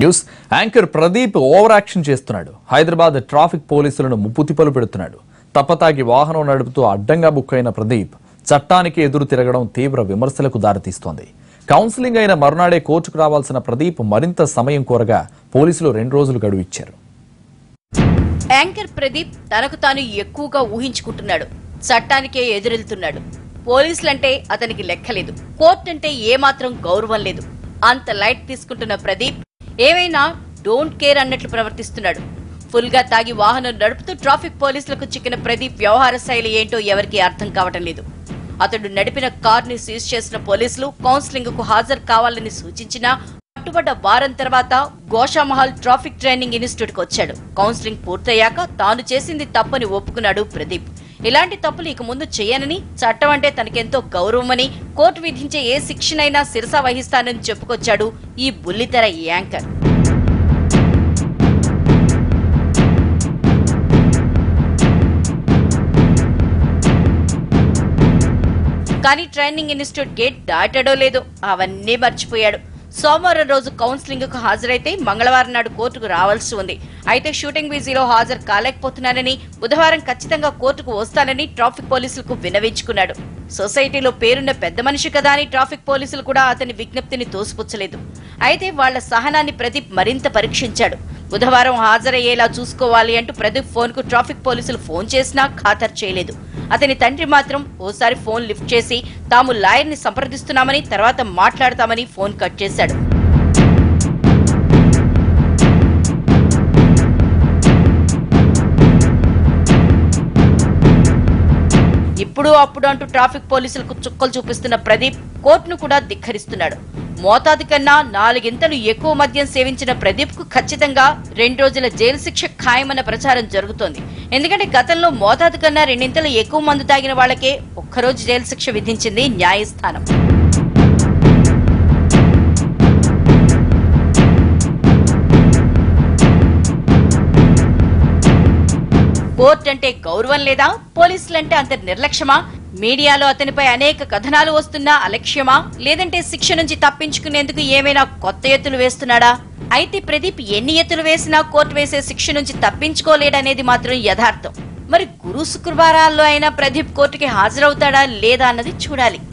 news anchor Pradeep over action చేస్తున్నాడు Hyderabad traffic పోలీసులను ముప్పుతిప్పలు పెడుతున్నాడు తప్పతాగి వాహనం నడుపుతూ అడ్డంగా బుక్ అయిన ప్రదీప్ చట్టానికి ఎదురు తిరగడం తీవ్ర విమర్శలకు దారితీస్తోంది కౌన్సిలింగ్ అయిన మరునాడే కోర్టుకు రావాల్సిన ప్రదీప్ మరింత సమయం కోరగా పోలీసులు రెండు రోజులు గడువు ఇచ్చారు యాంకర్ ప్రదీప్ తనకు తాను ఎక్కువగా ఊహించుకుంటున్నాడు చట్టానికే ఎదురెళ్తున్నాడు పోలీసులంటే అతనికి లెక్కలేదు కోర్టు అంటే ఏమాత్రం గౌరవం లేదు అంత లైట్ తీసుకుంటున్న ప్రదీప్ ఏమైనా డోంట్ కేర్ అన్నట్లు ప్రవర్తిస్తున్నాడు ఫుల్ గా తాగి వాహనం నడుపుతూ ట్రాఫిక్ పోలీసులకు చిక్కిన ప్రదీప్ వ్యవహార శైలి ఏంటో ఎవరికీ అర్థం కావటం లేదు అతడు నడిపిన కార్ ని సీజ్ చేసిన పోలీసులు కౌన్సిలింగ్ కు హాజరు కావాలని సూచించినా పట్టుబడ్డ వారం తర్వాత గోషామహల్ ట్రాఫిక్ ట్రైనింగ్ ఇన్స్టిట్యూట్ కు వచ్చాడు కౌన్సిలింగ్ పూర్తయ్యాక తాను చేసింది తప్పని ఒప్పుకున్నాడు ప్రదీప్ ఇలాంటి తప్పులు ఇక ముందు చేయనని చట్టం అంటే తనకెంతో గౌరవమని కోర్టు విధించే ఏ శిక్షనైనా శిరస వహిస్తానని చెప్పుకొచ్చాడు ఈ బుల్లితెర యాంకర్ కానీ ట్రైనింగ్ ఇన్స్టిట్యూట్ గేట్ దాటాడో లేదో అవన్నీ మర్చిపోయాడు సోమవారం రోజు కౌన్సిలింగ్ కు హాజరైతే మంగళవారం నాడు కోర్టుకు రావాల్సి ఉంది అయితే షూటింగ్ బిజీలో హాజరు కాలేకపోతున్నానని బుధవారం ఖచ్చితంగా కోర్టుకు వస్తానని ట్రాఫిక్ పోలీసులకు విన్నవించుకున్నాడు సొసైటీలో పేరున్న పెద్ద మనిషి కదా అని ట్రాఫిక్ పోలీసులు కూడా అతని విజ్ఞప్తిని తోసిపుచ్చలేదు అయితే వాళ్ల సహనాన్ని ప్రదీప్ మరింత పరీక్షించాడు బుధవారం హాజరయ్యేలా చూసుకోవాలి అంటూ ప్రదీప్ ఫోన్ కు ట్రాఫిక్ పోలీసులు ఫోన్ చేసినా ఖాతరు చేయలేదు అతని తండ్రి మాత్రం ఓసారి ఫోన్ లిఫ్ట్ చేసి తాము లాయర్ ని సంప్రదిస్తున్నామని తర్వాత మాట్లాడతామని ఫోన్ కట్ చేశాడు ఇప్పుడు అప్పుడు అంటూ ట్రాఫిక్ పోలీసులకు చుక్కలు చూపిస్తున్న ప్రదీప్ కోర్టును కూడా ధిక్కరిస్తున్నాడు మోతాదు కన్నా నాలుగింతలు ఎక్కువ మద్యం సేవించిన ప్రదీప్ కు ఖచ్చితంగా రెండు రోజుల జైలు శిక్ష ఖాయమన్న ప్రచారం జరుగుతోంది ఎందుకంటే గతంలో మోతాదు కన్నా రెండింతలు ఎక్కువ మందు తాగిన వాళ్ళకే ఒక్కరోజు జైలు శిక్ష విధించింది న్యాయస్థానం కోర్టు అంటే గౌరవం లేదా పోలీసులంటే అంత నిర్లక్ష్యమా మీడియాలో అతనిపై అనేక కథనాలు వస్తున్నా అలక్ష్యమా లేదంటే శిక్ష నుంచి తప్పించుకునేందుకు ఏమైనా కొత్త ఎత్తులు వేస్తున్నాడా అయితే ప్రదీప్ ఎన్ని ఎత్తులు వేసినా కోర్టు వేసే శిక్ష నుంచి తప్పించుకోలేడనేది మాత్రం యథార్థం మరి గురు శుక్రవారాల్లో అయినా ప్రదీప్ కోర్టుకి హాజరవుతాడా లేదా అన్నది చూడాలి